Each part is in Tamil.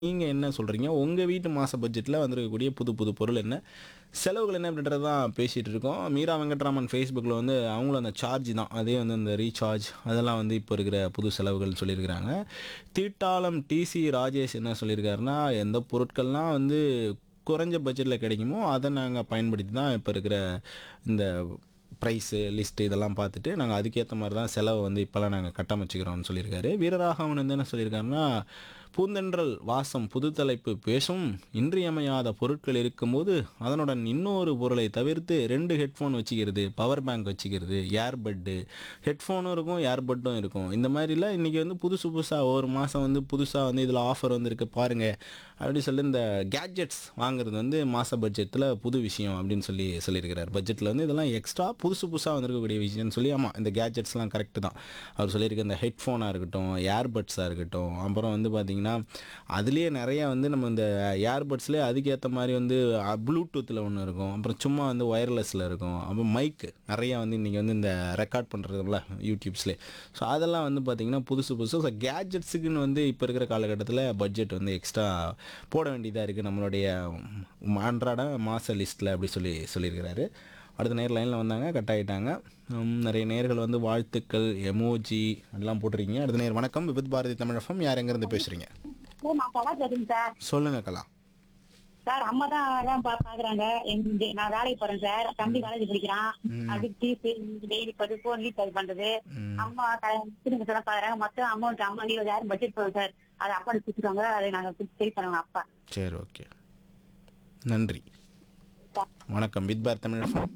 நீங்க என்ன சொல்றீங்க? உங்க வீட்டு மாச பட்ஜெட்ல வந்திருக்கக்கூடிய புது புது பொருள் என்ன? செலவுகள் என்ன அப்படின்றத தான் பேசிட்டு இருக்கோம். மீரா வெங்கட்ராமன் Facebookல வந்து அவங்களும் அந்த சார்ஜ் தான். அதே வந்து இந்த ரீசார்ஜ் அதெல்லாம் வந்து இப்போ இருக்கிற புது செலவுகள்னு சொல்லியிருக்கிறாங்க. தீட்டாளம் டிசி ராஜேஷ் என்ன சொல்லியிருக்காருன்னா, எந்த பொருட்கள்லாம் வந்து குறைஞ்ச பட்ஜெட்ல கிடைக்குமோ, அத நாங்க பயன்படுத்தி தான் இப்போ இருக்கிற இந்த பிரைஸு, லிஸ்ட்டு இதெல்லாம் பார்த்துட்டு, நாங்க அதுக்கேத்த மாரி தான் செலவ வந்து இப்போலாம் நாங்க கட்டமைச்சுக்கிறோம்னு சொல்லியிருக்காரு. வீரராகவன் வந்து என்ன சொல்லியிருக்காருன்னா, பூந்தென்றல் வாசம் புது தலைப்பு பேசும் இன்றியமையாத பொருட்கள் இருக்கும்போது, அதனுடன் இன்னொரு பொருளை தவிர்த்து 2 ஹெட்ஃபோன் வச்சுக்கிறது, பவர் பேங்க் வச்சுக்கிறது, ஏர்பட்டு, ஹெட்ஃபோனும் இருக்கும், ஏர்பட்டும் இருக்கும். இந்த மாரிலாம் இன்னைக்கு வந்து புதுசு புதுசா ஒரு மாசம் வந்து புதுசா வந்து இதில ஆஃபர் வந்திருக்கு பாருங்க, அப்படின்னு சொல்லி இந்த கேட்ஜெட்ஸ் வாங்குறது வந்து மாச பட்ஜெட்ல புது விஷயம் அப்படின்னு சொல்லி சொல்லியிருக்கிறார். பட்ஜெட்ல வந்து இதெல்லாம் எக்ஸ்ட்ரா புதுசு புதுசா வந்திருக்கக்கூடிய விஷயம்னு சொல்லி ஆமா இந்த கேட்ஜெட்ஸ்லாம் கரெக்ட்டு தான். அவர் சொல்லியிருக்க இந்த ஹெட்ஃபோனா இருக்கட்டும், ஏர்பட்ஸா இருக்கட்டும், அப்புறம் வந்து பார்த்தீங்கன்னா, அதிலேயே நெறைய வந்து நம்ம இந்த ஏர்பட்ஸ்லேயே அதுக்கேத்த மாரி வந்து அ ப்ளூடூத்ல ஒண்ணு இருக்கும். அப்புறம் சும்மா வந்து ஒயர்லெஸ்ல இருக்கும். அப்புறம் மைக் நெறைய வந்து இன்னைக்கு வந்து இந்த ரெக்கார்ட் பண்றதுல யூடியூப்ஸ்லே. ஸோ அதெல்லாம் வந்து பார்த்தீங்கன்னா, புதுசு புதுசு ஸோ கேட்ஜெட்ஸுக்குன்னு வந்து இப்போ இருக்கிற காலகட்டத்தில பட்ஜெட் வந்து எக்ஸ்ட்ரா போட வேண்டியதா இருக்கு. நம்மளுடைய அன்றாட மாச லிஸ்ட்ல அப்படி சொல்லி சொல்லியிருக்கிறாரு. அடுத்த நேயர் லைன்ல வந்தாங்க, கட் ஆயிட்டாங்க. ம் நெறைய நேயர்கள் வந்து வாழ்த்துக்கள், எமோஜி எல்லாம் போட்டிருக்கீங்க. அடுத்த நேயர் வணக்கம். விவித் பாரதி தமிழ் எஃப்எம் யார் எங்கேருந்து பேசுறீங்க? சார் நான் கலா பேசுறேன் சார் சொல்லுங்க கலா. சார் அம்மா தான் அதான் பா- பாக்குறாங்க எங்க நான் வேலைக்கு போறேன் சார் தம்பி காலேஜ் படிக்கிறான் ம். அது ஃபீஸ் டெய்லி படி போன் ரீசார்ஜ் பண்றது ம். அம்மா திரும்ப சொல்ல பாக்குறாங்க மொத்தம் அமௌண்ட் அம்மா இருபதாயிரம் பட்ஜெட் போகுது சார் அதை அப்பா கொடுத்துருவாங்க அதை நாங்க பே பண்ணுவோம் அப்பா சரி ஓகே. நன்றி. வணக்கம் வித் பாரதி தமிழ் எஃப்எம்.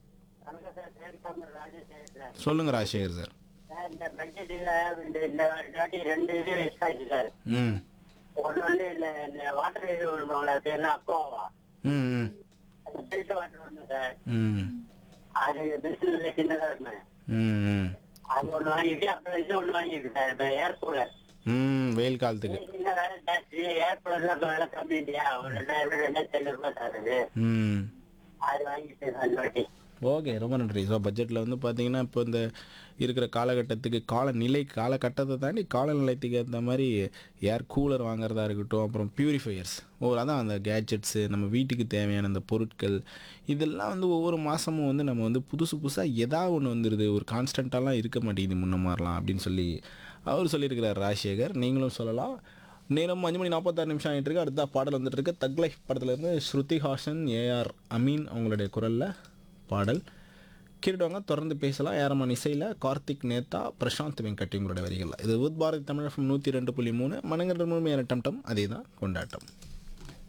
சொல்லுங்க ராஜசேகர் சார். சார், இந்த பட்ஜெட்ல இந்த இந்த வாட்டி ரெண்டு இது மிஸ் ஆயிடுச்சு சார் ம். ஒண்ணு வந்து இந்த இந்த வாட்டர் இது விடுவாங்களா பேர் என்ன அக்கோவா ம். ம். அந்த ஃபில்டர் வாட்டர் ஒண்ணு சார் ம். அது பிசினஸ்ல சின்னதா இருக்குமே ம். ம். அது ஒண்ணு வாங்கிட்டு அப்புறம் இது ஒண்ணு வாங்கிருக்கு சார் இப்ப ஏர் கூலர் ம். வெயில் காலத்துக்கு. சின்ன வேலை ஜாஸ்தி ஏர் கூலர்ல இப்ப வேலை கம்மி இல்லையா ஒரு ரெண்டாயிரம் ரூபாய் ரெண்டாயிரத்தி ஐநூறு ரூபாய் சார் அது ம். அது வாங்கிட்டு சார் இந்த வாட்டி ஓகே ரொம்ப நன்றி ஸோ பட்ஜெட்டில் வந்து பார்த்தீங்கன்னா இப்போ இந்த இருக்கிற காலகட்டத்துக்கு காலநிலை காலகட்டத்தை தாண்டி காலநிலையத்துக்கு ஏற்ற மாதிரி ஏர் கூலர் வாங்குறதா இருக்கட்டும் அப்புறம் பியூரிஃபையர்ஸ் ஓ அதான் அந்த கேட்ஜெட்ஸு நம்ம வீட்டுக்கு தேவையான அந்த பொருட்கள் இதெல்லாம் வந்து ஒவ்வொரு மாதமும் வந்து நம்ம வந்து புதுசு புதுசாக ஏதாவது ஒன்று வந்துடுது ஒரு கான்ஸ்டண்ட்டாலாம் இருக்க மாட்டேங்குது முன்ன மாதிரிலாம் அப்படின்னு சொல்லி அவர் சொல்லியிருக்கிறார் ராஜசேகர் நீங்களும் சொல்லலாம் நேரம் அஞ்சு மணி நாற்பத்தாறு நிமிஷம் ஆகிட்டு இருக்கு அடுத்த பாடல் வந்துட்டு இருக்கு தக் லைஃப் படத்துலேருந்து ஸ்ருதி ஹாசன் ஏஆர் அமீன் அவங்களுடைய குரலில் பாடல் கேட்டுவாங்க தொடர்ந்து பேசலாம் ஏரமான் இசையில் கார்த்திக் நேதா பிரசாந்த் வெங்கட் இவங்களுடைய வரிகள் இது உத் பாரதி தமிழ் நூற்றி ரெண்டு புள்ளி மூணு மனங்கன்ற முழுமையான டம் டம் அதே தான் கொண்டாட்டம்